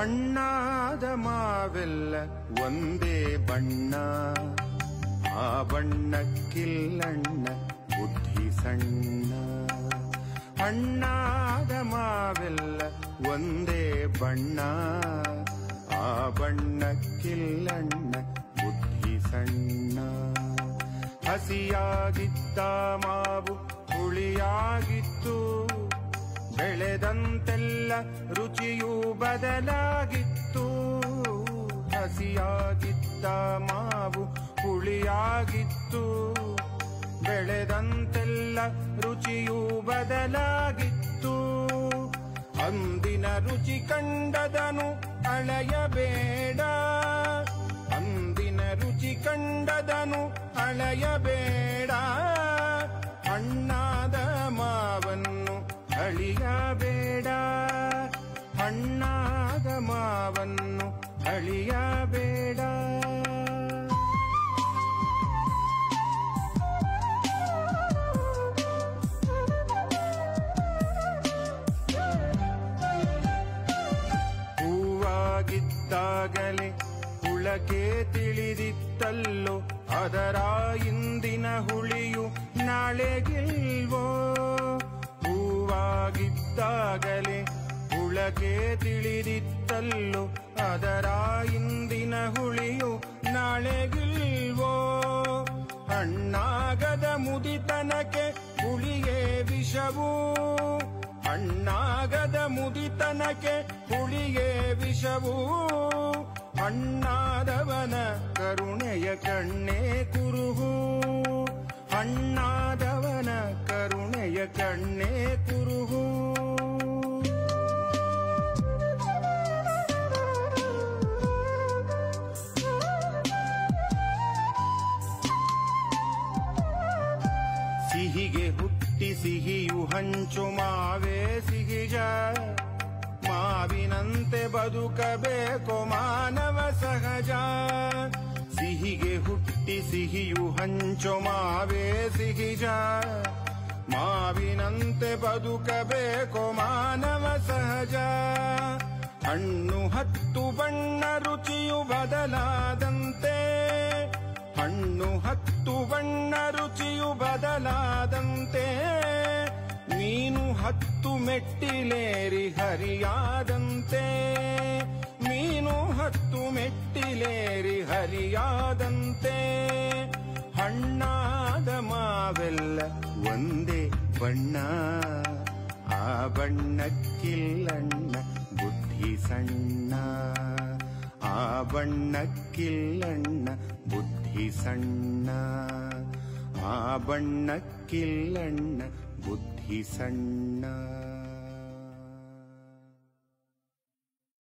ಹಣ್ಣಾದ ಮಾವೆಲ್ಲ ಒಂದೇ ಬಣ್ಣ ಆ ಬಣ್ಣಕ್ಕಿಲ್ಲಣ್ಣ ಬುದ್ಧಿ ಸಣ್ಣ ಹಣ್ಣಾದ ಮಾವೆಲ್ಲ ಒಂದೇ ಬಣ್ಣ ಆ ಬಣ್ಣಕ್ಕಿಲ್ಲಣ್ಣ ಬುದ್ಧಿ ಸಣ್ಣ ಹಸಿಯಾಗಿದ್ದ ಮಾವು ಹುಳಿಯಾಗಿತ್ತು ಬೆಳೆದಂತೆಲ್ಲ ರುಚಿಯೂ ಬದಲಾಗಿತ್ತು ಹಸಿಯಾಗಿದ್ದ ಮಾವು ಹುಳಿಯಾಗಿತ್ತು ಬೆಳೆದಂತೆಲ್ಲ ರುಚಿಯೂ ಬದಲಾಗಿತ್ತು ಅಂದಿನ ರುಚಿ ಕಂಡದನು ಅಳೆಯಬೇಡ ಅಂದಿನ ರುಚಿ ಕಂಡದನು ಅಳೆಯಬೇಡ ಹಣ್ಣಾದ ಮಾವನ್ನು ಅಳಿಯಬೇಡ ಹಣ್ಣಾದ ಮಾವನ್ನು ಅಳಿಯಬೇಡ ಹೂವಾಗಿದ್ದಾಗಲೇ ಹುಳಕೆ ತಿಳಿದಿತ್ತಲ್ಲೋ ಅದರ ಇಂದಿನ ಹುಳಿಯು ನಾಳೆಗಿಲ್ವೋ ಹೂವಾಗಿದ್ದಾಗಲೇ ಹುಳಕೆ ತಿಳಿದಿತ್ತಲ್ಲೋ ಅದರ ಇಂದಿನ ಹುಳಿಯು ನಾಳೆಗಿಲ್ವೋ ಹಣ್ಣಾಗದ ಮುದಿತನಕ್ಕೆ ಹುಳಿಯೇ ವಿಷವು ಹಣ್ಣಾಗದ ಮುದಿತನಕ್ಕೆ ಹುಳಿಯೇ ವಿಷವು ಹಣ್ಣಾದವನ ಕರುಣೆಯ ಕಣ್ಣೇ ಕುರುಹು ಹಣ್ಣಾದವನ ಕರುಣೆಯ ಕಣ್ಣೇ ಕುರುಹು ಸಿಹಿಗೆ ಹುಟ್ಟಿ ಸಿಹಿಯು ಹಂಚು ಮಾವೇ ಸಿಹಿಜ ಮಾವಿನಂತೆ ಬದುಕಬೇಕು ಮಾನವ ಸಹಜ ಸಿಹಿಗೆ ಹುಟ್ಟಿ ಸಿಹಿಯು ಹಂಚು ಮಾವೇ ಸಿಹಿಜ ಮಾವಿನಂತೆ ಬದುಕಬೇಕು ಮಾನವ ಸಹಜ ಹಣ್ಣು ಹತ್ತು ಬಣ್ಣ ರುಚಿಯು ಬದಲಾದಂತೆ ಹಣ್ಣು ಹತ್ತು ಬಣ್ಣ ರುಚಿಯು ಬದಲಾದಂತೆ ಮೀನು ಹತ್ತು ಮೆಟ್ಟಿಲೇರಿ ಹರಿಯಾದಂತೆ ಮೀನು ಹತ್ತು ಮೆಟ್ಟಿಲೇರಿ ಹರಿಯಾದಂತೆ ಹಣ್ಣಾದ ಮಾವೆಲ್ಲ ಒಂದೇ ಬಣ್ಣ ಆ ಬಣ್ಣಕ್ಕಿಲ್ಲಣ್ಣ ಬುದ್ಧಿ ಸಣ್ಣ ಆ ಬಣ್ಣಕ್ಕಿಲ್ಲಣ್ಣ ಬುದ್ಧಿ ಸಣ್ಣ ಆ ಬಣ್ಣಕ್ಕಿಲ್ಲಣ್ಣ ಬುದ್ಧಿ ಸಣ್ಣ